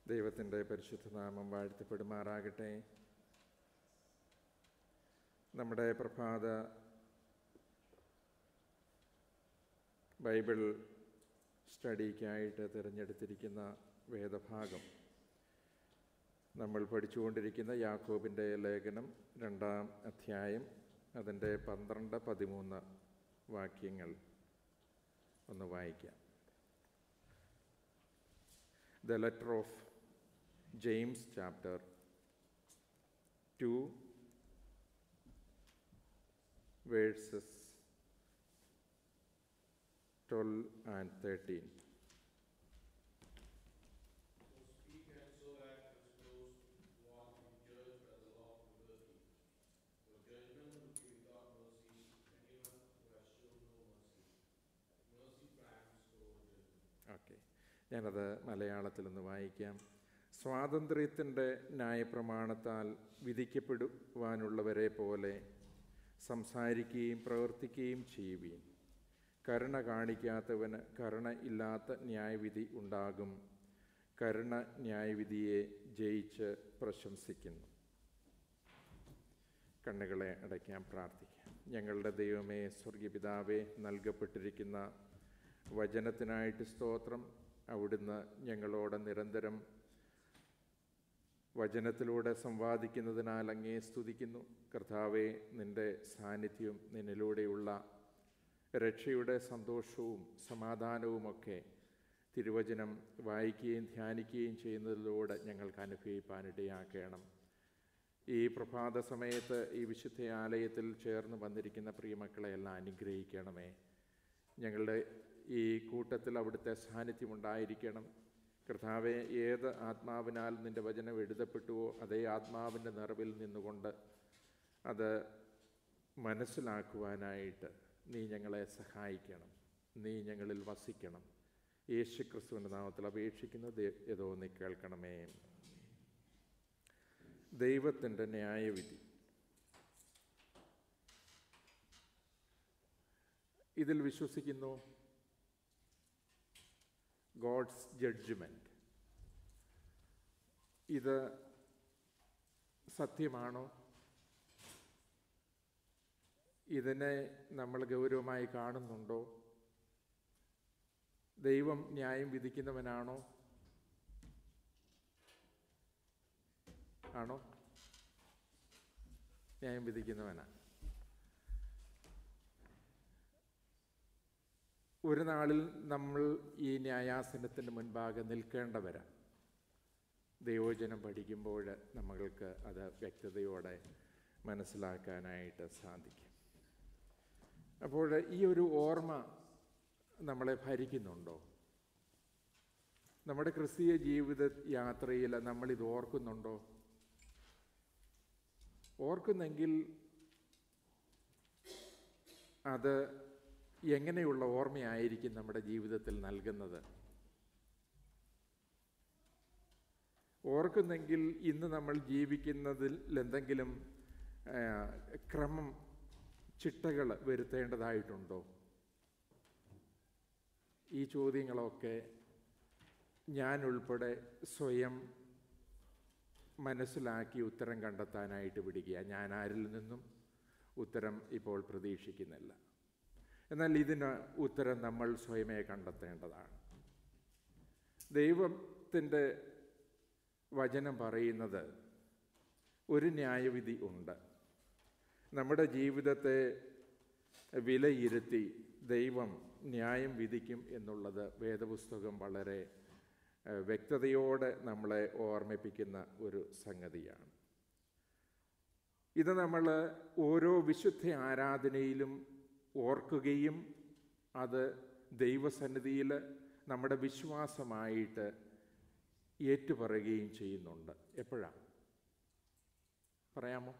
ദൈവത്തിൻ്റെ പരിശുദ്ധ നാമം വാഴ്ത്തപ്പെടുമാറാകട്ടെ നമ്മുടെ പ്രഭാത ബൈബിൾ സ്റ്റഡിക്കായിട്ട് തിരഞ്ഞെടുത്തിരിക്കുന്ന വേദഭാഗം നമ്മൾ പഠിച്ചുകൊണ്ടിരിക്കുന്ന യാക്കോബിൻ്റെ ലേഖനം രണ്ടാം അധ്യായം അതിൻ്റെ പന്ത്രണ്ട് പതിമൂന്ന് വാക്യങ്ങൾ ഒന്ന് വായിക്കാം the letter of James, chapter 2, verses 12 and 13. Speak and so act as those who are to be judged by the law of liberty. For judgment will be without mercy to anyone who has shown no mercy. Mercy triumphs over judgment. Okay ഞാനത് മലയാളത്തിൽ ഒന്ന് വായിക്കാം സ്വാതന്ത്ര്യത്തിൻ്റെ ന്യായപ്രമാണത്താൽ വിധിക്കപ്പെടുവാനുള്ളവരെ പോലെ സംസാരിക്കുകയും പ്രവർത്തിക്കുകയും ചെയ്യുവീൻ കരുണ കാണിക്കാത്തവന് കരുണ ഇല്ലാത്ത ന്യായവിധി ഉണ്ടാകും കരുണ ന്യായവിധിയെ ജയിച്ച് പ്രശംസിക്കുന്നു കണ്ണുകളെ അടയ്ക്കാൻ പ്രാർത്ഥിക്കാം ഞങ്ങളുടെ ദൈവമേ സ്വർഗീയപിതാവേ നൽകപ്പെട്ടിരിക്കുന്ന വചനത്തിനായിട്ട് സ്തോത്രം അവിടുന്ന് ഞങ്ങളോട് നിരന്തരം വചനത്തിലൂടെ സംവാദിക്കുന്നതിനാൽ അങ്ങേ സ്തുതിക്കുന്നു കർത്താവെ നിൻ്റെ സാന്നിധ്യവും നിന്നിലൂടെയുള്ള രക്ഷയുടെ സന്തോഷവും സമാധാനവുമൊക്കെ തിരുവചനം വായിക്കുകയും ധ്യാനിക്കുകയും ചെയ്യുന്നതിലൂടെ ഞങ്ങൾക്ക് അനുഭവിപ്പാനിടയാക്കണം ഈ പ്രഭാത സമയത്ത് ഈ വിശുദ്ധ ആലയത്തിൽ ചേർന്ന് വന്നിരിക്കുന്ന പ്രിയമക്കളെയെല്ലാം അനുഗ്രഹിക്കണമേ ഞങ്ങളുടെ ഈ കൂട്ടത്തിൽ അവിടുത്തെ സാന്നിധ്യം ഉണ്ടായിരിക്കണം കർത്താവെ ഏത് ആത്മാവിനാൽ നിൻ്റെ വചനം എഴുതപ്പെട്ടുവോ അതേ ആത്മാവിൻ്റെ നിറവിൽ നിന്നുകൊണ്ട് അത് മനസ്സിലാക്കുവാനായിട്ട് നീ ഞങ്ങളെ സഹായിക്കണം നീ ഞങ്ങളിൽ വസിക്കണം യേശു ക്രിസ്തുവിൻ്റെ നാമത്തിൽ അപേക്ഷിക്കുന്നത് ഏതോ നീ കേൾക്കണമേ ദൈവത്തിൻ്റെ ന്യായവിധി ഇതിൽ വിശ്വസിക്കുന്നു ഗോഡ്സ് ജഡ്ജ്മെൻറ്റ് ഇത് സത്യമാണോ ഇതിനെ നമ്മൾ ഗൗരവമായി കാണുന്നുണ്ടോ ദൈവം ന്യായം വിധിക്കുന്നവനാണോ ആണോ ന്യായം വിധിക്കുന്നവനാണ് ഒരു നാളിൽ നമ്മൾ ഈ ന്യായാസനത്തിൻ്റെ മുൻപാകെ നിൽക്കേണ്ടവരാണ് ദൈവോചനം പഠിക്കുമ്പോൾ നമ്മൾക്ക് അത് വ്യക്തതയോടെ മനസ്സിലാക്കാനായിട്ട് സാധിക്കും അപ്പോൾ ഈ ഒരു ഓർമ്മ നമ്മളെ ഭരിക്കുന്നുണ്ടോ നമ്മുടെ ക്രിസ്തീയ ജീവിത യാത്രയിൽ നമ്മളിത് ഓർക്കുന്നുണ്ടോ ഓർക്കുന്നെങ്കിൽ അത് എങ്ങനെയുള്ള ഓർമ്മയായിരിക്കും നമ്മുടെ ജീവിതത്തിൽ നൽകുന്നത് ഓർക്കുന്നെങ്കിൽ ഇന്ന് നമ്മൾ ജീവിക്കുന്നതിൽ എന്തെങ്കിലും ആ, ക്രമം ചിട്ടകൾ വരുത്തേണ്ടതായിട്ടുണ്ടോ ഈ ചോദ്യങ്ങളൊക്കെ ഞാൻ ഉൾപ്പെടെ സ്വയം മനസ്സിലാക്കി ഉത്തരം കണ്ടെത്താനായിട്ട് വിടുക ഞാൻ ആരിൽ നിന്നും ഉത്തരം ഇപ്പോൾ പ്രതീക്ഷിക്കുന്നില്ല എന്നാൽ ഇതിന് ഉത്തരം നമ്മൾ സ്വയമേ കണ്ടെത്തേണ്ടതാണ് ദൈവത്തിൻ്റെ വചനം പറയുന്നത് ഒരു ന്യായവിധി ഉണ്ട് നമ്മുടെ ജീവിതത്തെ വിലയിരുത്തി ദൈവം ന്യായം വിധിക്കും എന്നുള്ളത് വേദപുസ്തകം വളരെ ഏഹ്, വ്യക്തതയോടെ നമ്മളെ ഓർമ്മിപ്പിക്കുന്ന ഒരു സംഗതിയാണ് ഇത് നമ്മൾ ഓരോ വിശുദ്ധ ആരാധനയിലും ഓർക്കുകയും അത് ദൈവസന്നിധിയിൽ നമ്മുടെ വിശ്വാസമായിട്ട് ഏറ്റുപറയുകയും ചെയ്യുന്നുണ്ട് എപ്പോഴാണ് പറയാമോ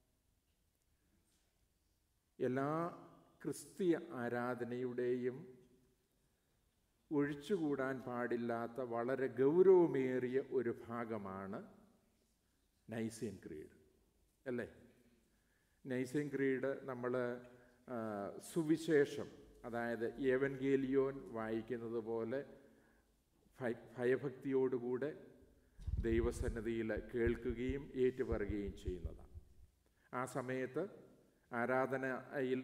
എല്ലാ ക്രിസ്തീയ ആരാധനയുടെയും ഒഴിച്ചുകൂടാൻ പാടില്ലാത്ത വളരെ ഗൗരവമേറിയ ഒരു ഭാഗമാണ് നൈസിയൻ ക്രീഡ് അല്ലേ നൈസിയൻ ക്രീഡ് നമ്മൾ സുവിശേഷം അതായത് ഏവൻഗേലിയോൻ വായിക്കുന്നത് പോലെ ഭയ- ഭയഭക്തിയോടുകൂടെ ദൈവസന്നിധിയിൽ കേൾക്കുകയും ഏറ്റുപറയുകയും ചെയ്യുന്നതാണ് ആ സമയത്ത് ആരാധനയിൽ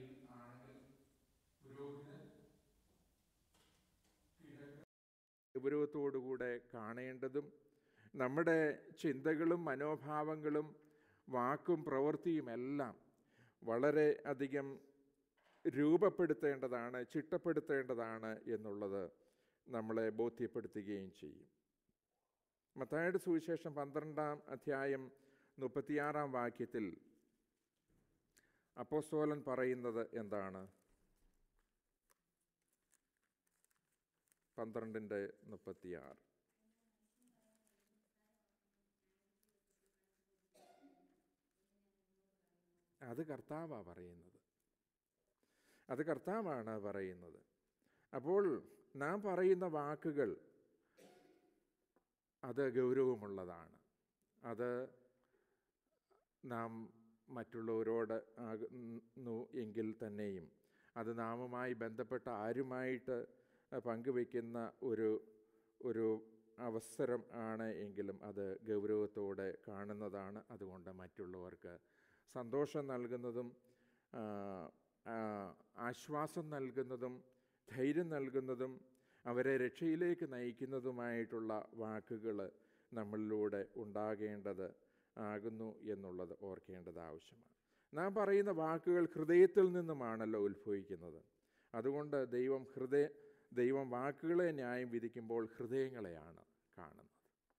ഗൗരവത്തോടുകൂടെ കാണേണ്ടതും നമ്മുടെ ചിന്തകളും മനോഭാവങ്ങളും വാക്കും പ്രവൃത്തിയും എല്ലാം വളരെ അധികം രൂപപ്പെടുത്തേണ്ടതാണ് ചിട്ടപ്പെടുത്തേണ്ടതാണ് എന്നുള്ളത് നമ്മളെ ബോധ്യപ്പെടുത്തുകയും ചെയ്യും മത്തായുടെ സുവിശേഷം പന്ത്രണ്ടാം അധ്യായം മുപ്പത്തിയാറാം വാക്യത്തിൽ അപ്പോസ്തോലൻ പറയുന്നത് എന്താണ് പന്ത്രണ്ടിൻ്റെ മുപ്പത്തിയാറ് അത് കർത്താവാണ് പറയുന്നത് അത് കർത്താവാണ് പറയുന്നത് അപ്പോൾ നാം പറയുന്ന വാക്കുകൾ അത് ഗൗരവമുള്ളതാണ് അത് നാം മറ്റുള്ളവരോട് ആകുന്നു എങ്കിൽ തന്നെയും അത് നാമുമായി ബന്ധപ്പെട്ട ആരുമായിട്ട് പങ്കുവയ്ക്കുന്ന ഒരു ഒരു അവസരം ആണ് എങ്കിലും അത് ഗൗരവത്തോടെ കാണുന്നതാണ് അതുകൊണ്ട് മറ്റുള്ളവർക്ക് സന്തോഷം നൽകുന്നതും ആ, ആ, ആശ്വാസം നൽകുന്നതും ധൈര്യം നൽകുന്നതും അവരെ രക്ഷയിലേക്ക് നയിക്കുന്നതുമായിട്ടുള്ള വാക്കുകൾ നമ്മളിലൂടെ ഉണ്ടാകേണ്ടത് ആകുന്നു എന്നുള്ളത് ഓർക്കേണ്ടത് ആവശ്യമാണ് നാം പറയുന്ന വാക്കുകൾ ഹൃദയത്തിൽ നിന്നുമാണല്ലോ ഉത്ഭവിക്കുന്നത് അതുകൊണ്ട് ദൈവം ഹൃദയ ദൈവം വാക്കുകളെ ന്യായം വിധിക്കുമ്പോൾ ഹൃദയങ്ങളെയാണ് കാണുന്നത്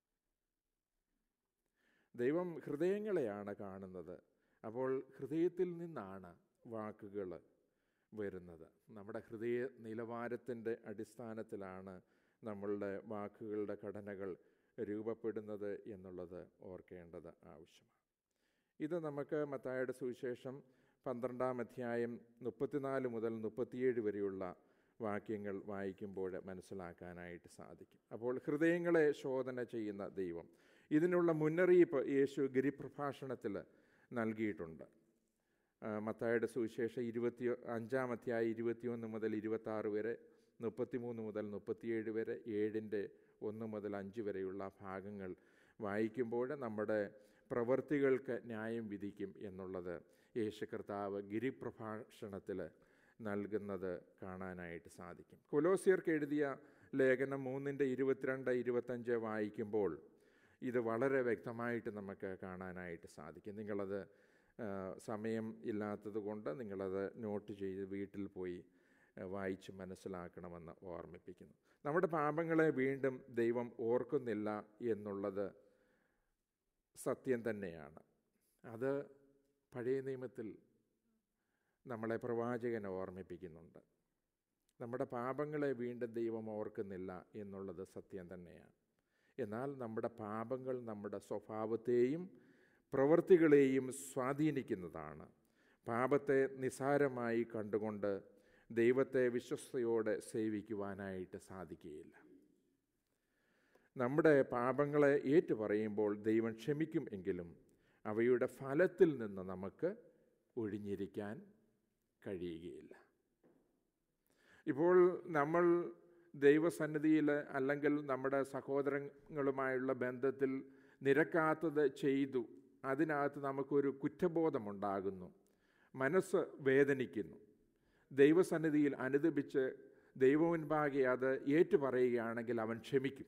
ദൈവം ഹൃദയങ്ങളെയാണ് കാണുന്നത് അപ്പോൾ ഹൃദയത്തിൽ നിന്നാണ് വാക്കുകൾ വരുന്നത് നമ്മുടെ ഹൃദയ നിലവാരത്തിൻ്റെ അടിസ്ഥാനത്തിലാണ് നമ്മളുടെ വാക്കുകളുടെ ഘടനകൾ രൂപപ്പെടുന്നത് എന്നുള്ളത് ഓർക്കേണ്ടത് ആവശ്യമാണ് ഇത് നമുക്ക് മത്തായുടെ സുവിശേഷം പന്ത്രണ്ടാം അധ്യായം മുപ്പത്തിനാല് മുതൽ മുപ്പത്തിയേഴ് വരെയുള്ള വാക്യങ്ങൾ വായിക്കുമ്പോൾ മനസ്സിലാക്കാനായിട്ട് സാധിക്കും അപ്പോൾ ഹൃദയങ്ങളെ ശോധന ചെയ്യുന്ന ദൈവം ഇതിനുള്ള മുന്നറിയിപ്പ് യേശു ഗിരിപ്രഭാഷണത്തിൽ നൽകിയിട്ടുണ്ട് ആ, മത്തായിയുടെ സുവിശേഷം ഇരുപത്തി അഞ്ചാം അധ്യായം ഇരുപത്തിയൊന്ന് മുതൽ ഇരുപത്താറ് വരെ മുപ്പത്തിമൂന്ന് മുതൽ മുപ്പത്തിയേഴ് വരെ ഏഴിൻ്റെ ഒന്ന് മുതൽ അഞ്ച് വരെയുള്ള ഭാഗങ്ങൾ വായിക്കുമ്പോൾ നമ്മുടെ പ്രവൃത്തികൾക്ക് ന്യായം വിധിക്കും എന്നുള്ളത് യേശു കർത്താവ് ഗിരിപ്രഭാഷണത്തിൽ നൽകുന്നത് കാണാനായിട്ട് സാധിക്കും കൊലോസിയർക്ക് എഴുതിയ ലേഖനം മൂന്നിൻ്റെ ഇരുപത്തിരണ്ട് ഇരുപത്തഞ്ച് വായിക്കുമ്പോൾ ഇത് വളരെ വ്യക്തമായിട്ട് നമുക്ക് കാണാനായിട്ട് സാധിക്കും നിങ്ങളത് ആ, സമയം ഇല്ലാത്തത് കൊണ്ട് നിങ്ങളത് നോട്ട് ചെയ്ത് വീട്ടിൽ പോയി ആ, വായിച്ച് മനസ്സിലാക്കണമെന്ന് ഓർമ്മിപ്പിക്കുന്നു നമ്മുടെ പാപങ്ങളെ വീണ്ടും ദൈവം ഓർക്കുന്നില്ല എന്നുള്ളത് സത്യം തന്നെയാണ് അത് പഴയ നിയമത്തിൽ നമ്മളെ പ്രവാചകൻ ഓർമ്മിപ്പിക്കുന്നുണ്ട് നമ്മുടെ പാപങ്ങളെ വീണ്ടും ദൈവം ഓർക്കുന്നില്ല എന്നുള്ളത് സത്യം തന്നെയാണ് എന്നാൽ നമ്മുടെ പാപങ്ങൾ നമ്മുടെ സ്വഭാവത്തെയും പ്രവൃത്തികളെയും സ്വാധീനിക്കുന്നതാണ് പാപത്തെ നിസാരമായി കണ്ടുകൊണ്ട് ദൈവത്തെ വിശ്വസ്തയോടെ സേവിക്കുവാനായിട്ട് സാധിക്കുകയില്ല നമ്മുടെ പാപങ്ങളെ ഏറ്റുപറയുമ്പോൾ ദൈവം ക്ഷമിക്കും എങ്കിലും അവയുടെ ഫലത്തിൽ നിന്ന് നമുക്ക് ഒഴിഞ്ഞിരിക്കാൻ കഴിയുകയില്ല ഇപ്പോൾ നമ്മൾ ദൈവസന്നിധിയിൽ അല്ലെങ്കിൽ നമ്മുടെ സഹോദരങ്ങളുമായുള്ള ബന്ധത്തിൽ നിരക്കാത്തത് ചെയ്തു അതിനകത്ത് നമുക്കൊരു കുറ്റബോധമുണ്ടാകുന്നു മനസ്സ് വേദനിക്കുന്നു ദൈവസന്നിധിയിൽ അനുദപിച്ച് ദൈവമുൻപാകെ അത് ഏറ്റുപറയുകയാണെങ്കിൽ അവൻ ക്ഷമിക്കും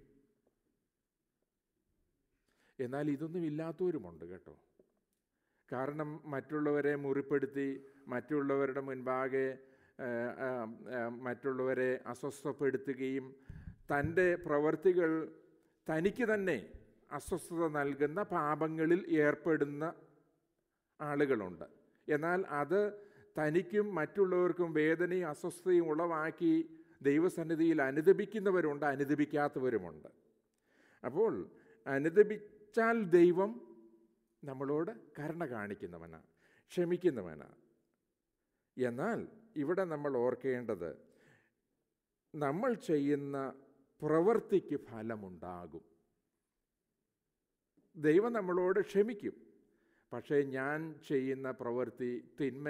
എന്നാൽ ഇതൊന്നും ഇല്ലാത്തവരുമുണ്ട് കേട്ടോ കാരണം മറ്റുള്ളവരെ മുറിപ്പെടുത്തി മറ്റുള്ളവരുടെ മുൻപാകെ ആ, ആ, ആ, മറ്റുള്ളവരെ അസ്വസ്ഥപ്പെടുത്തുകയും തൻ്റെ പ്രവർത്തികൾ തനിക്ക് തന്നെ അസ്വസ്ഥത നൽകുന്ന പാപങ്ങളിൽ ഏർപ്പെടുന്ന ആളുകളുണ്ട് എന്നാൽ അത് തനിക്കും മറ്റുള്ളവർക്കും വേദനയും അസ്വസ്ഥതയും ഉളവാക്കി ദൈവസന്നിധിയിൽ അനുദപിക്കുന്നവരുണ്ട് അനുദപിക്കാത്തവരുമുണ്ട് അപ്പോൾ അനുദപിച്ചാൽ ദൈവം നമ്മളോട് കരുണ കാണിക്കുന്നവനാണ് ക്ഷമിക്കുന്നവനാണ് എന്നാൽ ഇവിടെ നമ്മൾ ഓർക്കേണ്ടത് നമ്മൾ ചെയ്യുന്ന പ്രവൃത്തിക്ക് ഫലമുണ്ടാകും ദൈവം നമ്മളോട് ക്ഷമിക്കും പക്ഷേ ഞാൻ ചെയ്യുന്ന പ്രവൃത്തി തിന്മ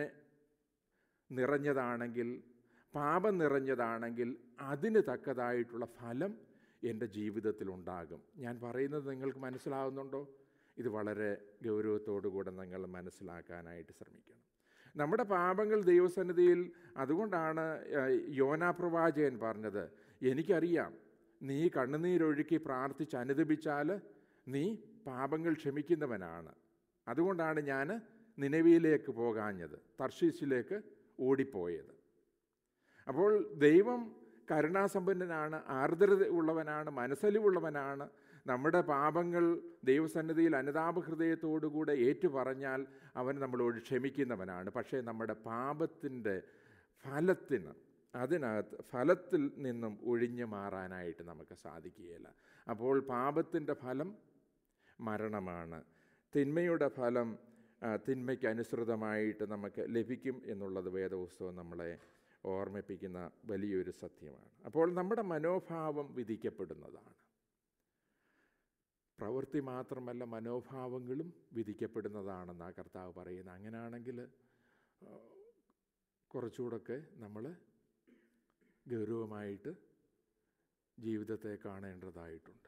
നിറഞ്ഞതാണെങ്കിൽ പാപം നിറഞ്ഞതാണെങ്കിൽ അതിന് തക്കതായിട്ടുള്ള ഫലം എൻ്റെ ജീവിതത്തിലുണ്ടാകും ഞാൻ പറയുന്നത് നിങ്ങൾക്ക് മനസ്സിലാവുന്നുണ്ടോ ഇത് വളരെ ഗൗരവത്തോടു കൂടെ നിങ്ങൾ മനസ്സിലാക്കാനായിട്ട് ശ്രമിക്കണം നമ്മുടെ പാപങ്ങൾ ദൈവസന്നിധിയിൽ അതുകൊണ്ടാണ് ഏഹ്, യോനാ പ്രവാചകൻ പറഞ്ഞത് എനിക്കറിയാം നീ കണ്ണുനീരൊഴുക്കി പ്രാർത്ഥിച്ച് അനുദപിച്ചാൽ നീ പാപങ്ങൾ ക്ഷമിക്കുന്നവനാണ് അതുകൊണ്ടാണ് ഞാൻ നിലവിയിലേക്ക് പോകാഞ്ഞത് തർശീസിലേക്ക് ഓടിപ്പോയത് അപ്പോൾ ദൈവം കരുണാസമ്പന്നനാണ് ആർദ്രത ഉള്ളവനാണ് മനസ്സലിവുള്ളവനാണ് നമ്മുടെ പാപങ്ങൾ ദൈവസന്നിധിയിൽ അനുതാപ ഹൃദയത്തോടുകൂടെ ഏറ്റുപറഞ്ഞാൽ അവൻ നമ്മളോട് ക്ഷമിക്കുന്നവനാണ് പക്ഷേ നമ്മുടെ പാപത്തിൻ്റെ ഫലത്തിന് അതിനകത്ത് ഫലത്തിൽ നിന്നും ഒഴിഞ്ഞു മാറാനായിട്ട് നമുക്ക് സാധിക്കുകയില്ല അപ്പോൾ പാപത്തിൻ്റെ ഫലം മരണമാണ് തിന്മയുടെ ഫലം ആ, തിന്മയ്ക്ക് അനുസൃതമായിട്ട് നമുക്ക് ലഭിക്കും എന്നുള്ളത് വേദപുസ്തകം നമ്മളെ ഓർമ്മിപ്പിക്കുന്ന വലിയൊരു സത്യമാണ് അപ്പോൾ നമ്മുടെ മനോഭാവം വിധിക്കപ്പെടുന്നതാണ് പ്രവൃത്തി മാത്രമല്ല മനോഭാവങ്ങളും വിധിക്കപ്പെടുന്നതാണെന്ന് ആ കർത്താവ് പറയുന്നത് അങ്ങനെയാണെങ്കിൽ ആ, കുറച്ചുകൂടൊക്കെ നമ്മൾ ഗൗരവമായിട്ട് ജീവിതത്തെ കാണേണ്ടതായിട്ടുണ്ട്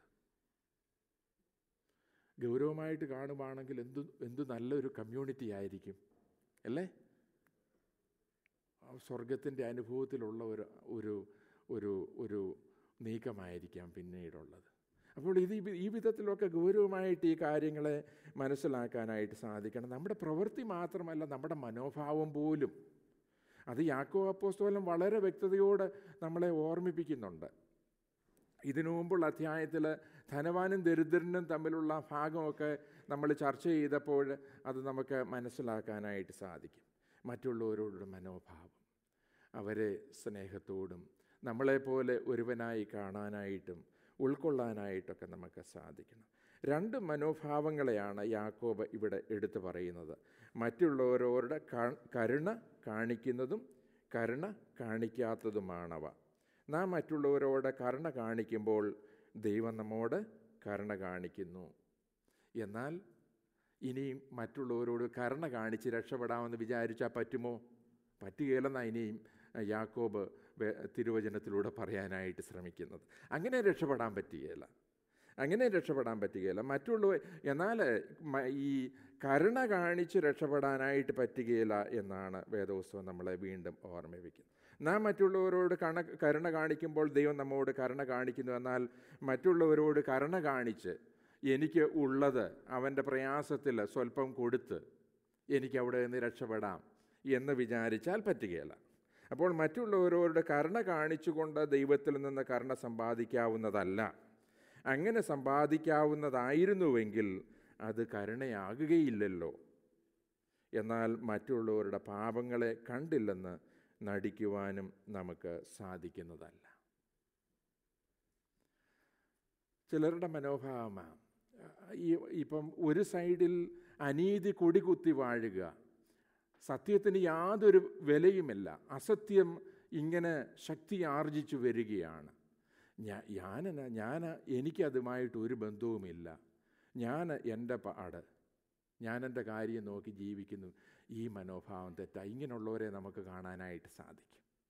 ഗൗരവമായിട്ട് കാണുവാണെങ്കിൽ എന്തു എന്തു നല്ലൊരു കമ്മ്യൂണിറ്റി ആയിരിക്കും അല്ലേ ആ സ്വർഗത്തിൻ്റെ അനുഭവത്തിലുള്ള ഒരു ഒരു ഒരു ഒരു നീക്കമായിരിക്കാം പിന്നീടുള്ളത് അപ്പോൾ ഇത് ഈ വി- ഈ വിധത്തിലൊക്കെ ഗൗരവമായിട്ട് ഈ കാര്യങ്ങളെ മനസ്സിലാക്കാനായിട്ട് സാധിക്കണം നമ്മുടെ പ്രവൃത്തി മാത്രമല്ല നമ്മുടെ മനോഭാവം പോലും അത് യാക്കോ അപ്പോസ്തോലം വളരെ വ്യക്തതയോടെ നമ്മളെ ഓർമ്മിപ്പിക്കുന്നുണ്ട് ഇതിനു മുമ്പുള്ള അധ്യായത്തിൽ ധനവാനും ദരിദ്രനും തമ്മിലുള്ള ഭാഗമൊക്കെ നമ്മൾ ചർച്ച ചെയ്തപ്പോൾ അത് നമുക്ക് മനസ്സിലാക്കാനായിട്ട് സാധിക്കും മറ്റുള്ളവരോടുള്ള മനോഭാവം അവരെ സ്നേഹത്തോടും നമ്മളെപ്പോലെ ഒരുവനായി കാണാനായിട്ടും ഉൾക്കൊള്ളാനായിട്ടൊക്കെ നമുക്ക് സാധിക്കണം രണ്ട് മനോഭാവങ്ങളെയാണ് യാക്കോബ് ഇവിടെ എടുത്തു പറയുന്നത് മറ്റുള്ളവരോരുടെ കാ- കരുണ കാണിക്കുന്നതും കരുണ കാണിക്കാത്തതുമാണവ നാം മറ്റുള്ളവരോട് കരുണ കാണിക്കുമ്പോൾ ദൈവം നമ്മോട് കരുണ കാണിക്കുന്നു എന്നാൽ ഇനിയും മറ്റുള്ളവരോട് കരുണ കാണിച്ച് രക്ഷപ്പെടാമെന്ന് വിചാരിച്ചാൽ പറ്റുമോ പറ്റുകയില്ലെന്നാണ് ഇനിയും യാക്കോബ് വേ- തിരുവചനത്തിലൂടെ പറയാനായിട്ട് ശ്രമിക്കുന്നത് അങ്ങനെ രക്ഷപ്പെടാൻ പറ്റുകയില്ല അങ്ങനെ രക്ഷപ്പെടാൻ പറ്റുകയില്ല മറ്റുള്ളവർ എന്നാൽ മ- ഈ കരുണ കാണിച്ച് രക്ഷപ്പെടാനായിട്ട് പറ്റുകയില്ല എന്നാണ് വേദോത്സവം നമ്മളെ വീണ്ടും ഓർമ്മിപ്പിക്കുന്നത് നാം മറ്റുള്ളവരോട് കണ കരുണ കാണിക്കുമ്പോൾ ദൈവം നമ്മോട് കരുണ കാണിക്കുന്നു എന്നാൽ മറ്റുള്ളവരോട് കരുണ കാണിച്ച് എനിക്ക് ഉള്ളത് അവൻ്റെ പ്രയാസത്തിൽ സ്വല്പം കൊടുത്ത് എനിക്ക് അവിടെ നിന്ന് രക്ഷപ്പെടാം എന്ന് വിചാരിച്ചാൽ പറ്റുകയില്ല അപ്പോൾ മറ്റുള്ളവരോട് കരുണ കാണിച്ചുകൊണ്ട് ദൈവത്തിൽ നിന്ന് കരുണ സമ്പാദിക്കാവുന്നതല്ല അങ്ങനെ സമ്പാദിക്കാവുന്നതായിരുന്നുവെങ്കിൽ അത് കരുണയാകുകയില്ലല്ലോ എന്നാൽ മറ്റുള്ളവരുടെ പാപങ്ങളെ കണ്ടില്ലെന്ന് നടിക്കുവാനും നമുക്ക് സാധിക്കുന്നതല്ല ചിലരുടെ മനോഭാവമാണ് ഈ ഇപ്പം ഒരു സൈഡിൽ അനീതി കൊടികുത്തി വാഴുക സത്യത്തിന് യാതൊരു വിലയുമില്ല അസത്യം ഇങ്ങനെ ശക്തി ആർജിച്ചു വരികയാണ് ഞാ ഞാൻ ഞാൻ എനിക്കതുമായിട്ട് ഒരു ബന്ധവുമില്ല ഞാൻ എൻ്റെ പാട് ഞാൻ എൻ്റെ കാര്യം നോക്കി ജീവിക്കുന്നു ഈ മനോഭാവം തെറ്റാ ഇങ്ങനെയുള്ളവരെ നമുക്ക് കാണാനായിട്ട് സാധിക്കും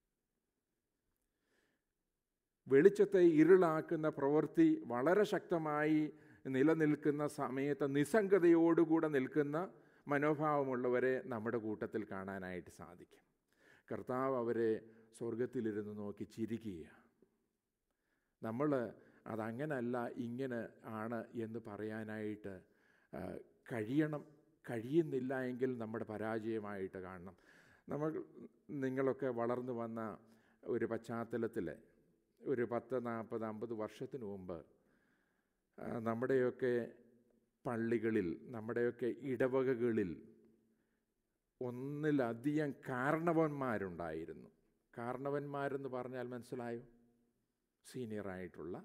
വെളിച്ചത്തെ ഇരുളാക്കുന്ന പ്രവൃത്തി വളരെ ശക്തമായി നിലനിൽക്കുന്ന സമയത്ത് നിസ്സംഗതയോടുകൂടെ നിൽക്കുന്ന മനോഭാവമുള്ളവരെ നമ്മുടെ കൂട്ടത്തിൽ കാണാനായിട്ട് സാധിക്കും കർത്താവ് അവരെ സ്വർഗത്തിലിരുന്ന് നോക്കി ചിരിക്കുകയാണ് നമ്മൾ അതങ്ങനല്ല ഇങ്ങനെ ആണ് എന്ന് പറയാനായിട്ട് ആ, കഴിയണം കഴിയുന്നില്ല എങ്കിൽ നമ്മുടെ പരാജയമായിട്ട് കാണണം നമ്മൾ നിങ്ങളൊക്കെ വളർന്നു വന്ന ഒരു പശ്ചാത്തലത്തിൽ ഒരു പത്ത് നാൽപ്പത് അമ്പത് വർഷത്തിന് മുമ്പ് ആ, നമ്മുടെയൊക്കെ പള്ളികളിൽ നമ്മുടെയൊക്കെ ഇടവകകളിൽ ഒന്നിലധികം കാരണവന്മാരുണ്ടായിരുന്നു കാരണവന്മാരെന്ന് പറഞ്ഞാൽ മനസ്സിലായോ സീനിയറായിട്ടുള്ള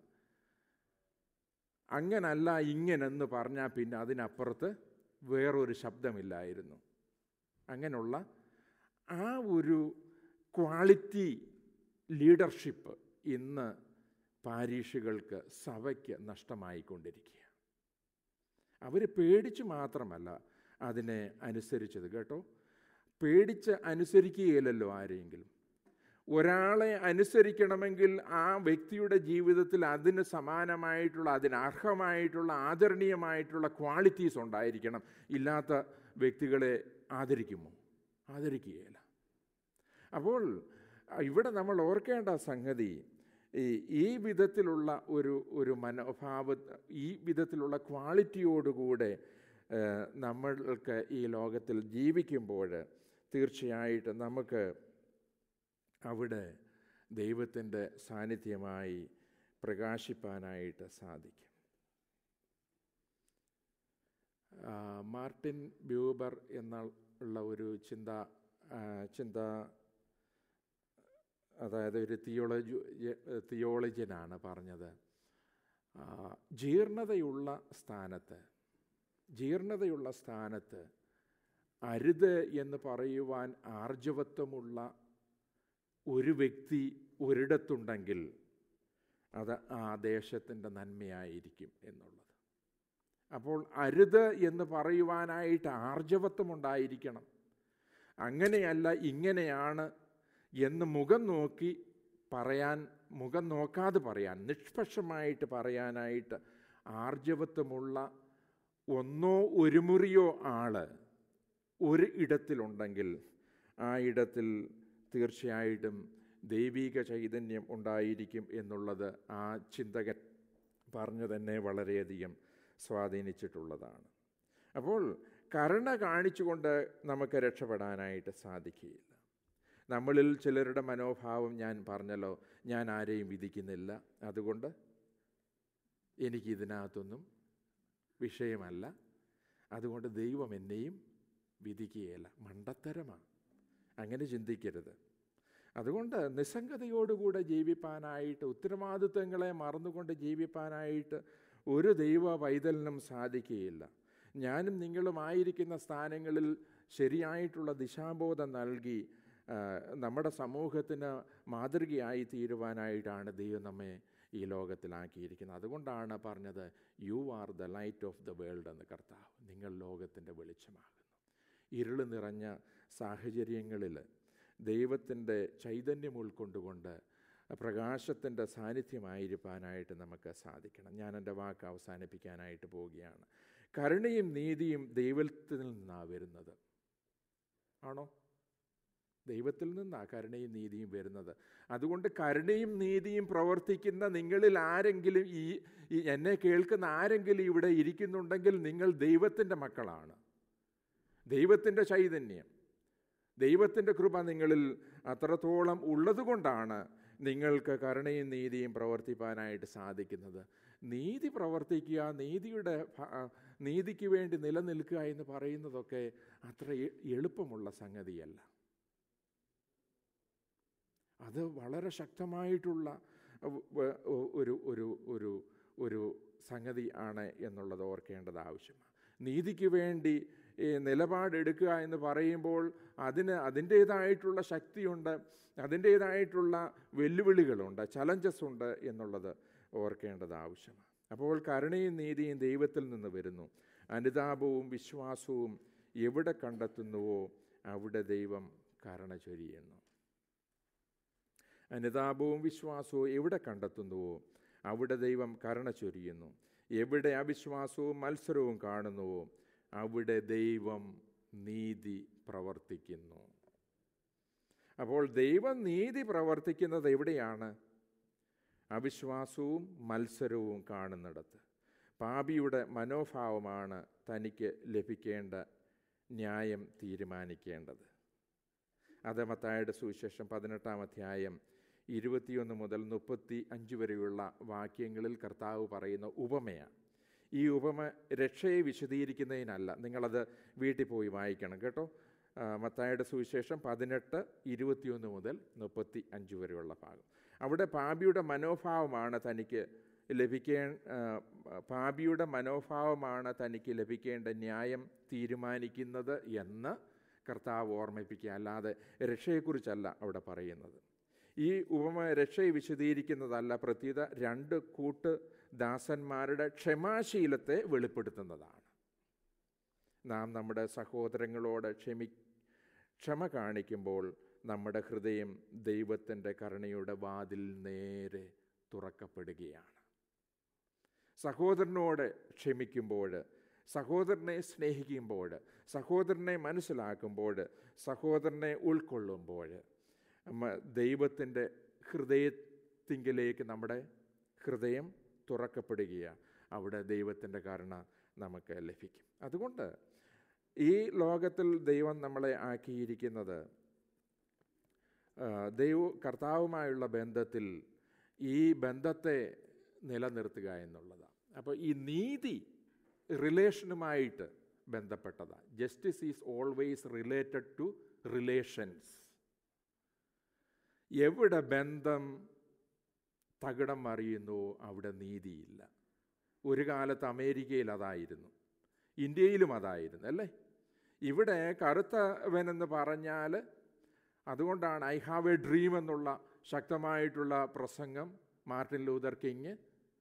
അങ്ങനല്ല ഇങ്ങനെന്ന് പറഞ്ഞാൽ പിന്നെ അതിനപ്പുറത്ത് വേറൊരു ശബ്ദമില്ലായിരുന്നു അങ്ങനെയുള്ള ആ ഒരു ക്വാളിറ്റി ലീഡർഷിപ്പ് ഇന്ന് പാരീഷുകൾക്ക് സഭയ്ക്ക് നഷ്ടമായിക്കൊണ്ടിരിക്കുക അവർ പേടിച്ച് മാത്രമല്ല അതിനെ അനുസരിച്ചത് കേട്ടോ പേടിച്ച് അനുസരിക്കുകയില്ലല്ലോ ആരെങ്കിലും ഒരാളെ അനുസരിക്കണമെങ്കിൽ ആ വ്യക്തിയുടെ ജീവിതത്തിൽ അതിന് സമാനമായിട്ടുള്ള അതിന് അർഹമായിട്ടുള്ള ആദരണീയമായിട്ടുള്ള ക്വാളിറ്റീസ് ഉണ്ടായിരിക്കണം ഇല്ലാത്ത വ്യക്തികളെ ആദരിക്കുമോ ആദരിക്കുകയില്ല അപ്പോൾ ഇവിടെ നമ്മൾ ഓർക്കേണ്ട സംഗതി ഈ ഈ വിധത്തിലുള്ള ഒരു ഒരു മനോഭാവ ഈ വിധത്തിലുള്ള ക്വാളിറ്റിയോടുകൂടെ ഏഹ്, നമ്മൾക്ക് ഈ ലോകത്തിൽ ജീവിക്കുമ്പോൾ തീർച്ചയായിട്ടും നമുക്ക് അവിടെ ദൈവത്തിൻ്റെ സാന്നിധ്യമായി പ്രകാശിപ്പാനായിട്ട് സാധിക്കും ആ, മാർട്ടിൻ ബ്യൂബർ എന്ന ഉള്ള ഒരു ചിന്ത ആ, ചിന്ത അതായത് ഒരു തിയോളജി തിയോളജിനാണ് പറഞ്ഞത് ആ, ജീർണതയുള്ള സ്ഥാനത്ത് ജീർണതയുള്ള സ്ഥാനത്ത് അരുത് എന്ന് പറയുവാൻ ആർജവത്വമുള്ള ഒരു വ്യക്തി ഒരിടത്തുണ്ടെങ്കിൽ അത് ആ ദേശത്തിൻ്റെ നന്മയായിരിക്കും എന്നുള്ളത് അപ്പോൾ അരുത് എന്ന് പറയുവാനായിട്ട് ആർജവത്വമുണ്ടായിരിക്കണം അങ്ങനെയല്ല ഇങ്ങനെയാണ് എന്ന് മുഖം നോക്കി പറയാൻ മുഖം നോക്കാതെ പറയാൻ നിഷ്പക്ഷമായിട്ട് പറയാനായിട്ട് ആർജവത്വമുള്ള ഒന്നോ ഒരു മുറിയോ ആള് ഒരു ഇടത്തിലുണ്ടെങ്കിൽ ആ ഇടത്തിൽ തീർച്ചയായിട്ടും ദൈവിക ചൈതന്യം ഉണ്ടായിരിക്കും എന്നുള്ളത് ആ ചിന്തകൻ പറഞ്ഞു തന്നെ വളരെയധികം സ്വാധീനിച്ചിട്ടുള്ളതാണ് അപ്പോൾ കരുണ കാണിച്ചുകൊണ്ട് നമുക്ക് രക്ഷപ്പെടാനായിട്ട് സാധിക്കുകയില്ല നമ്മളിൽ ചിലരുടെ മനോഭാവം ഞാൻ പറഞ്ഞല്ലോ ഞാൻ ആരെയും വിധിക്കുന്നില്ല അതുകൊണ്ട് എനിക്കിതിനകത്തൊന്നും വിഷയമല്ല അതുകൊണ്ട് ദൈവം എന്നെയും വിധിക്കുകയില്ല മണ്ടത്തരമാണ് അങ്ങനെ ചിന്തിക്കരുത് അതുകൊണ്ട് നിസ്സംഗതയോടുകൂടെ ജീവിപ്പാനായിട്ട് ഉത്തരവാദിത്വങ്ങളെ മറന്നുകൊണ്ട് ജീവിപ്പാനായിട്ട് ഒരു ദൈവ വൈതലിനും സാധിക്കുകയില്ല ഞാനും നിങ്ങളുമായിരിക്കുന്ന സ്ഥാനങ്ങളിൽ ശരിയായിട്ടുള്ള ദിശാബോധം നൽകി ആ, നമ്മുടെ സമൂഹത്തിന് മാതൃകയായി തീരുവാനായിട്ടാണ് ദൈവം നമ്മെ ഈ ലോകത്തിലാക്കിയിരിക്കുന്നത് അതുകൊണ്ടാണ് പറഞ്ഞത് you are the light of the world എന്ന് കർത്താവ് നിങ്ങൾ ലോകത്തിൻ്റെ വെളിച്ചമാകുന്നു ഇരുള് നിറഞ്ഞ സാഹചര്യങ്ങളിൽ ദൈവത്തിൻ്റെ ചൈതന്യം ഉൾക്കൊണ്ടുകൊണ്ട് പ്രകാശത്തിൻ്റെ സാന്നിധ്യമായിരിക്കാനായിട്ട് നമുക്ക് സാധിക്കണം ഞാൻ എൻ്റെ വാക്ക് അവസാനിപ്പിക്കാനായിട്ട് പോവുകയാണ് കരുണയും നീതിയും ദൈവത്തിൽ നിന്നാണ് വരുന്നത് ആണോ ദൈവത്തിൽ നിന്നാണ് കരുണയും നീതിയും വരുന്നത് അതുകൊണ്ട് കരുണയും നീതിയും പ്രവർത്തിക്കുന്ന നിങ്ങളിൽ ആരെങ്കിലും ഈ ഈ എന്നെ കേൾക്കുന്ന ആരെങ്കിലും ഇവിടെ ഇരിക്കുന്നുണ്ടെങ്കിൽ നിങ്ങൾ ദൈവത്തിൻ്റെ മക്കളാണ് ദൈവത്തിൻ്റെ ചൈതന്യം ദൈവത്തിൻ്റെ കൃപ നിങ്ങളിൽ അത്രത്തോളം ഉള്ളതുകൊണ്ടാണ് നിങ്ങൾക്ക് കരുണയും നീതിയും പ്രവർത്തിപ്പാനായിട്ട് സാധിക്കുന്നത് നീതി പ്രവർത്തിക്കുക നീതിയുടെ ഭ- നീതിക്ക് വേണ്ടി നിലനിൽക്കുക എന്ന് പറയുന്നതൊക്കെ അത്ര എ- എളുപ്പമുള്ള സംഗതിയല്ല അത് വളരെ ശക്തമായിട്ടുള്ള വ- വ- ഒരു ഒരു ഒരു ഒരു സംഗതി ആണ് എന്നുള്ളത് ഓർക്കേണ്ടത് ആവശ്യമാണ് നീതിക്ക് വേണ്ടി ഈ നിലപാടെടുക്കുക എന്ന് പറയുമ്പോൾ അതിന് അതിൻ്റേതായിട്ടുള്ള ശക്തിയുണ്ട് അതിൻ്റേതായിട്ടുള്ള വെല്ലുവിളികളുണ്ട് ചലഞ്ചസ് ഉണ്ട് എന്നുള്ളത് ഓർക്കേണ്ടത് ആവശ്യമാണ് അപ്പോൾ കരുണയും നീതിയും ദൈവത്തിൽ നിന്ന് വരുന്നു അനുതാപവും വിശ്വാസവും എവിടെ കണ്ടെത്തുന്നുവോ അവിടെ ദൈവം കരുണ ചൊരിയുന്നു അനുതാപവും വിശ്വാസവും എവിടെ കണ്ടെത്തുന്നുവോ അവിടെ ദൈവം കരുണ ചൊരിയുന്നു എവിടെ അവിശ്വാസവും മത്സരവും കാണുന്നുവോ അവിടെ ദൈവം നീതി പ്രവർത്തിക്കുന്നു അപ്പോൾ ദൈവം നീതി പ്രവർത്തിക്കുന്നത് എവിടെയാണ് അവിശ്വാസവും മത്സരവും കാണുന്നിടത്ത് പാപിയുടെ മനോഭാവമാണ് തനിക്ക് ലഭിക്കേണ്ട ന്യായം തീരുമാനിക്കേണ്ടത് അത് മത്തായുടെ സുവിശേഷം പതിനെട്ടാം അധ്യായം ഇരുപത്തിയൊന്ന് മുതൽ മുപ്പത്തി അഞ്ച് വരെയുള്ള വാക്യങ്ങളിൽ കർത്താവ് പറയുന്ന ഉപമയാണ് ഈ ഉപമ രക്ഷയെ വിശദീകരിക്കുന്നതിനല്ല നിങ്ങളത് വീട്ടിൽ പോയി വായിക്കണം കേട്ടോ ആ, മത്തായുടെ സുവിശേഷം പതിനെട്ട് ഇരുപത്തിയൊന്ന് മുതൽ മുപ്പത്തി അഞ്ച് വരെയുള്ള ഭാഗം അവിടെ പാപിയുടെ മനോഭാവമാണ് തനിക്ക് ലഭിക്കേ ആ, പാപിയുടെ മനോഭാവമാണ് തനിക്ക് ലഭിക്കേണ്ട ന്യായം തീരുമാനിക്കുന്നത് എന്ന് കർത്താവ് ഓർമ്മിപ്പിക്കുക അല്ലാതെ രക്ഷയെക്കുറിച്ചല്ല അവിടെ പറയുന്നത് ഈ ഉപമ രക്ഷയെ വിശദീകരിക്കുന്നതല്ല പ്രത്യേക രണ്ട് കൂട്ട് ദാസന്മാരുടെ ക്ഷമാശീലത്തെ വെളിപ്പെടുത്തുന്നതാണ് നാം നമ്മുടെ സഹോദരങ്ങളോട് ക്ഷമി ക്ഷമ കാണിക്കുമ്പോൾ നമ്മുടെ ഹൃദയം ദൈവത്തിൻ്റെ കരുണയുടെ വാതിൽ നേരെ തുറക്കപ്പെടുകയാണ് സഹോദരനോട് ക്ഷമിക്കുമ്പോൾ സഹോദരനെ സ്നേഹിക്കുമ്പോൾ സഹോദരനെ മനസ്സിലാക്കുമ്പോൾ സഹോദരനെ ഉൾക്കൊള്ളുമ്പോൾ ദൈവത്തിൻ്റെ ഹൃദയത്തിങ്കിലേക്ക് നമ്മുടെ ഹൃദയം തുറക്കപ്പെടുകയാണ് അവിടെ ദൈവത്തിൻ്റെ കരുണ നമുക്ക് ലഭിക്കും അതുകൊണ്ട് ഈ ലോകത്തിൽ ദൈവം നമ്മളെ ആക്കിയിരിക്കുന്നത് ആ, ദൈവ കർത്താവുമായുള്ള ബന്ധത്തിൽ ഈ ബന്ധത്തെ നിലനിർത്തുക എന്നുള്ളതാണ് അപ്പോൾ ഈ നീതി റിലേഷനുമായിട്ട് ബന്ധപ്പെട്ടതാണ് justice is always related to relations എവിടെ ബന്ധം തകിടം മറിയുന്നു അവിടെ നീതിയില്ല ഒരു കാലത്ത് അമേരിക്കയിൽ അതായിരുന്നു ഇന്ത്യയിലും അതായിരുന്നു അല്ലേ ഇവിടെ കറുത്തവനെന്ന് പറഞ്ഞാൽ അതുകൊണ്ടാണ് ഐ ഹാവ് എ ഡ്രീം എന്നുള്ള ശക്തമായിട്ടുള്ള പ്രസംഗം മാർട്ടിൻ ലൂതർ കിങ്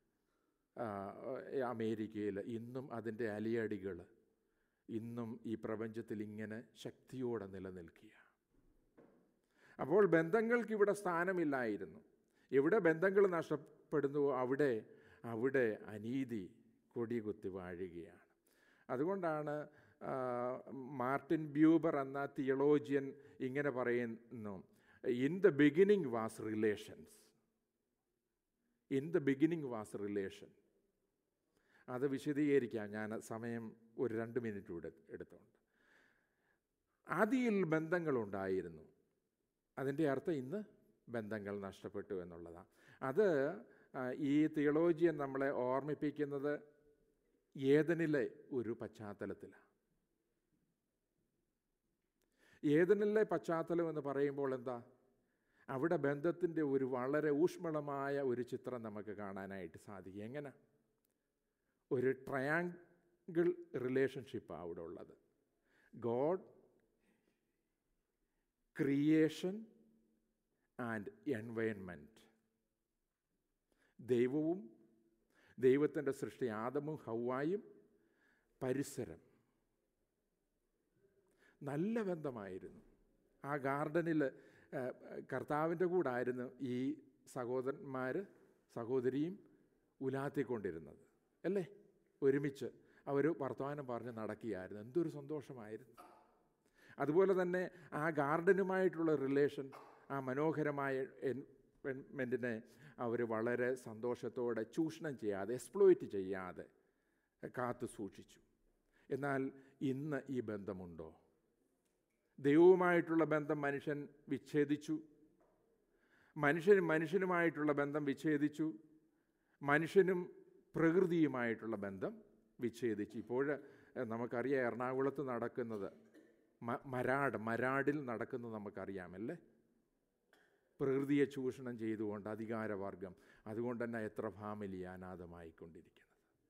അമേരിക്കയിൽ ഇന്നും അതിൻ്റെ അലിയടികൾ ഇന്നും ഈ പ്രപഞ്ചത്തിൽ ഇങ്ങനെ ശക്തിയോടെ നിലനിൽക്കുക അപ്പോൾ ബന്ധങ്ങൾക്ക് ഇവിടെ സ്ഥാനമില്ലായിരുന്നു എവിടെ ബന്ധങ്ങൾ നഷ്ടപ്പെടുന്നുവോ അവിടെ അവിടെ അനീതി കൊടികുത്തി വാഴുകയാണ് അതുകൊണ്ടാണ് ആ, മാർട്ടിൻ ബ്യൂബർ എന്ന തിയളോജിയൻ ഇങ്ങനെ പറയുന്നു in the beginning was relations in the beginning was relation അത് വിശദീകരിക്കാം ഞാൻ സമയം ഒരു രണ്ട് മിനിറ്റ് കൂടെ എടുത്തുകൊണ്ട് ആദിയിൽ ബന്ധങ്ങളുണ്ടായിരുന്നു അതിൻ്റെ അർത്ഥം ഇന്ന് ബന്ധങ്ങൾ നഷ്ടപ്പെട്ടു എന്നുള്ളതാണ് അത് ആ, ഈ തിയോളോജിയൻ നമ്മളെ ഓർമ്മിപ്പിക്കുന്നത് ഏതനിലെ ഒരു പശ്ചാത്തലത്തിലാണ് ഏതനിലെ പശ്ചാത്തലം എന്ന് പറയുമ്പോൾ എന്താ അവിടെ ബന്ധത്തിൻ്റെ ഒരു വളരെ ഊഷ്മളമായ ഒരു ചിത്രം നമുക്ക് കാണാനായിട്ട് സാധിക്കും എങ്ങനെ ഒരു ട്രയാങ്കിൾ റിലേഷൻഷിപ്പാണ് അവിടെ ഉള്ളത് ഗോഡ് ക്രിയേഷൻ ആൻഡ് എൻവയൺമെൻറ്റ് ദൈവവും ദൈവത്തിൻ്റെ സൃഷ്ടി ആദമും ഹൗവായും പരിസരം നല്ല ബന്ധമായിരുന്നു ആ ഗാർഡനിൽ കർത്താവിൻ്റെ കൂടായിരുന്നു ഈ സഹോദരന്മാർ സഹോദരിയും ഉലാത്തിക്കൊണ്ടിരുന്നത് അല്ലേ ഒരുമിച്ച് അവർ വർത്തമാനം പറഞ്ഞ് നടക്കുകയായിരുന്നു എന്തൊരു സന്തോഷമായിരുന്നു അതുപോലെ തന്നെ ആ ഗാർഡനുമായിട്ടുള്ള റിലേഷൻ ആ മനോഹരമായ എൻവെൻമെൻറ്റിനെ അവർ വളരെ സന്തോഷത്തോടെ ചൂഷണം ചെയ്യാതെ എക്സ്പ്ലോയിറ്റ് ചെയ്യാതെ കാത്തു സൂക്ഷിച്ചു എന്നാൽ ഇന്ന് ഈ ബന്ധമുണ്ടോ ദൈവവുമായിട്ടുള്ള ബന്ധം മനുഷ്യൻ വിച്ഛേദിച്ചു മനുഷ്യനും മനുഷ്യനുമായിട്ടുള്ള ബന്ധം വിച്ഛേദിച്ചു മനുഷ്യനും പ്രകൃതിയുമായിട്ടുള്ള ബന്ധം വിച്ഛേദിച്ചു ഇപ്പോൾ നമുക്കറിയാം എറണാകുളത്ത് നടക്കുന്നത് മ- മരാട് മരാടിൽ നടക്കുന്നത് നമുക്കറിയാമല്ലേ പ്രകൃതിയെ ചൂഷണം ചെയ്തുകൊണ്ട് അധികാരവർഗം അതുകൊണ്ട് തന്നെ എത്ര ഫാമിലി അനാഥമായിക്കൊണ്ടിരിക്കുന്നത്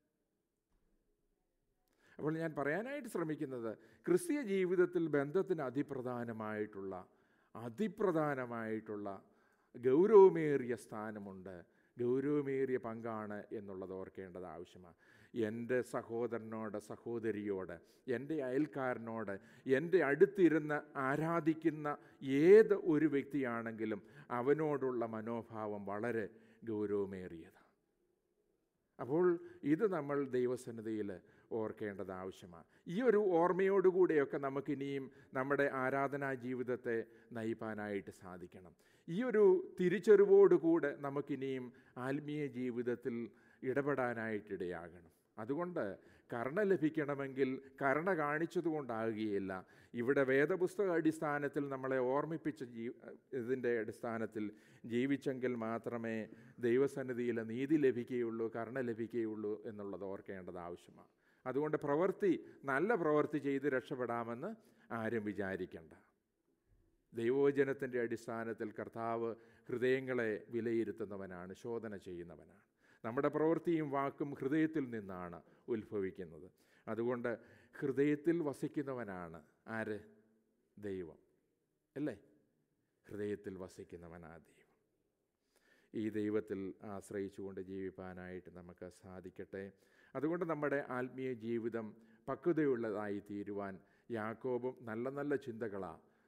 അപ്പോൾ ഞാൻ പറയാനായിട്ട് ശ്രമിക്കുന്നത് ക്രിസ്തീയ ജീവിതത്തിൽ ബന്ധത്തിന് അതിപ്രധാനമായിട്ടുള്ള അതിപ്രധാനമായിട്ടുള്ള ഗൗരവമേറിയ സ്ഥാനമുണ്ട് ഗൗരവമേറിയ പങ്കാണ് എന്നുള്ളത് ഓർക്കേണ്ടത് ആവശ്യമാണ് എൻ്റെ സഹോദരനോട് സഹോദരിയോട് എൻ്റെ അയൽക്കാരനോട് എൻ്റെ അടുത്തിരുന്ന് ആരാധിക്കുന്ന ഏത് ഒരു വ്യക്തിയാണെങ്കിലും അവനോടുള്ള മനോഭാവം വളരെ ഗൗരവമേറിയതാണ് അപ്പോൾ ഇത് നമ്മൾ ദൈവസന്നിധിയിൽ ഓർക്കേണ്ടത് ആവശ്യമാണ് ഈ ഒരു ഓർമ്മയോടുകൂടെയൊക്കെ നമുക്കിനിയും നമ്മുടെ ആരാധനാ ജീവിതത്തെ നയിപ്പാനായിട്ട് സാധിക്കണം ഈ ഒരു തിരിച്ചറിവോടുകൂടെ നമുക്കിനിയും ആത്മീയ ജീവിതത്തിൽ ഇടപെടാനായിട്ടിടയാകണം അതുകൊണ്ട് കരുണ ലഭിക്കണമെങ്കിൽ കരുണ കാണിച്ചതുകൊണ്ടാകുകയില്ല ഇവിടെ വേദപുസ്തക അടിസ്ഥാനത്തിൽ നമ്മളെ ഓർമ്മിപ്പിച്ച ജീ ഇതിൻ്റെ അടിസ്ഥാനത്തിൽ ജീവിച്ചെങ്കിൽ മാത്രമേ ദൈവസന്നിധിയിൽ നീതി ലഭിക്കുകയുള്ളൂ കരുണ ലഭിക്കുകയുള്ളൂ എന്നുള്ളത് ഓർക്കേണ്ടത് ആവശ്യമാണ് അതുകൊണ്ട് പ്രവൃത്തി നല്ല പ്രവൃത്തി ചെയ്ത് രക്ഷപ്പെടാമെന്ന് ആരും വിചാരിക്കേണ്ട ദൈവവചനത്തിൻ്റെ അടിസ്ഥാനത്തിൽ കർത്താവ് ഹൃദയങ്ങളെ വിലയിരുത്തുന്നവനാണ് ശോധന ചെയ്യുന്നവനാണ് നമ്മുടെ പ്രവൃത്തിയും വാക്കും ഹൃദയത്തിൽ നിന്നാണ് ഉത്ഭവിക്കുന്നത് അതുകൊണ്ട് ഹൃദയത്തിൽ വസിക്കുന്നവനാണ് ആര് ദൈവം അല്ലേ ഹൃദയത്തിൽ വസിക്കുന്നവനാ ദൈവം ഈ ദൈവത്തിൽ ആശ്രയിച്ചുകൊണ്ട് ജീവിപ്പാനായിട്ട് നമുക്ക് സാധിക്കട്ടെ അതുകൊണ്ട് നമ്മുടെ ആത്മീയ ജീവിതം പക്വതയുള്ളതായി തീരുവാൻ യാക്കോബും നല്ല നല്ല ചിന്തകളാണ്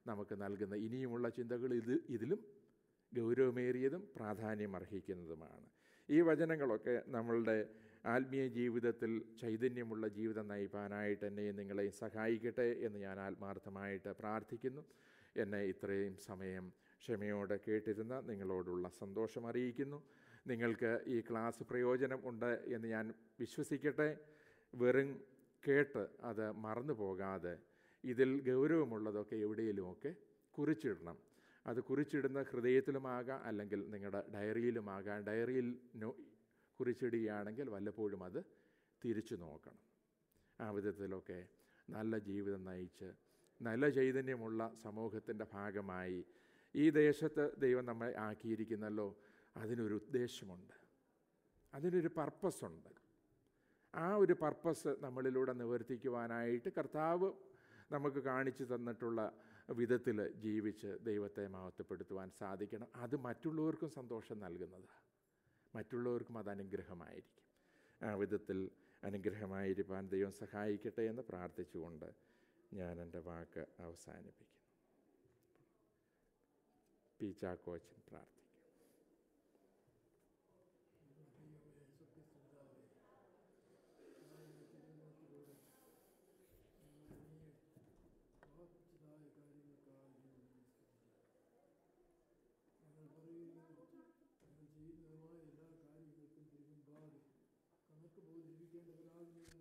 നമുക്ക് നൽകുന്ന ഇനിയുമുള്ള ചിന്തകൾ ഇത് ഇതിലും ഗൗരവമേറിയതും പ്രാധാന്യം അർഹിക്കുന്നതുമാണ് ഈ വചനങ്ങളൊക്കെ നമ്മളുടെ ആത്മീയ ജീവിതത്തിൽ ചൈതന്യമുള്ള ജീവിതം നയിപ്പാനായിട്ട് എന്നെയും നിങ്ങളെയും സഹായിക്കട്ടെ എന്ന് ഞാൻ ആത്മാർത്ഥമായിട്ട് പ്രാർത്ഥിക്കുന്നു എന്നെ ഇത്രയും സമയം ക്ഷമയോടെ കേട്ടിരുന്ന നിങ്ങളോടുള്ള സന്തോഷം അറിയിക്കുന്നു നിങ്ങൾക്ക് ഈ ക്ലാസ് പ്രയോജനം ഉണ്ട് എന്ന് ഞാൻ വിശ്വസിക്കട്ടെ വെറും കേട്ട് അത് മറന്നു പോകാതെ ഇതിൽ ഗൗരവമുള്ളതൊക്കെ എവിടെയെങ്കിലുമൊക്കെ കുറിച്ചിടണം അത് കുറിച്ചിടുന്ന ഹൃദയത്തിലുമാകാം അല്ലെങ്കിൽ നിങ്ങളുടെ ഡയറിയിലുമാകാം ഡയറിയിൽ നോ കുറിച്ചിടുകയാണെങ്കിൽ വല്ലപ്പോഴും അത് തിരിച്ചു നോക്കണം ആ വിധത്തിലൊക്കെ നല്ല ജീവിതം നയിച്ച് നല്ല ചൈതന്യമുള്ള സമൂഹത്തിൻ്റെ ഭാഗമായി ഈ ദേശത്ത് ദൈവം നമ്മളെ ആക്കിയിരിക്കുന്നല്ലോ അതിനൊരു ഉദ്ദേശമുണ്ട് അതിനൊരു പർപ്പസുണ്ട് ആ ഒരു പർപ്പസ് നമ്മളിലൂടെ നിവർത്തിക്കുവാനായിട്ട് കർത്താവ് നമുക്ക് കാണിച്ചു തന്നിട്ടുള്ള വിധത്തിൽ ജീവിച്ച് ദൈവത്തെ മഹത്വപ്പെടുത്തുവാൻ സാധിക്കണം അത് മറ്റുള്ളവർക്കും സന്തോഷം നൽകുന്നതാണ് മറ്റുള്ളവർക്കും അത് അനുഗ്രഹമായിരിക്കും ആ വിധത്തിൽ അനുഗ്രഹമായിരിക്കാൻ ദൈവം സഹായിക്കട്ടെ എന്ന് പ്രാർത്ഥിച്ചുകൊണ്ട് ഞാൻ എൻ്റെ വാക്ക് അവസാനിപ്പിക്കുന്നു പി ചാക്കോച്ചൻ പ്രാർത്ഥിക്കും വാർപ്പിച്ചതായ കാര്യങ്ങൾക്കായി ഞങ്ങൾ പറയുന്നത് ഞങ്ങൾ ചെയ്യുന്നതുമായ എല്ലാ കാര്യങ്ങൾക്കും തിരുമുമ്പാകെ കണക്ക് ബോധിപ്പിക്കേണ്ടവരാകുന്ന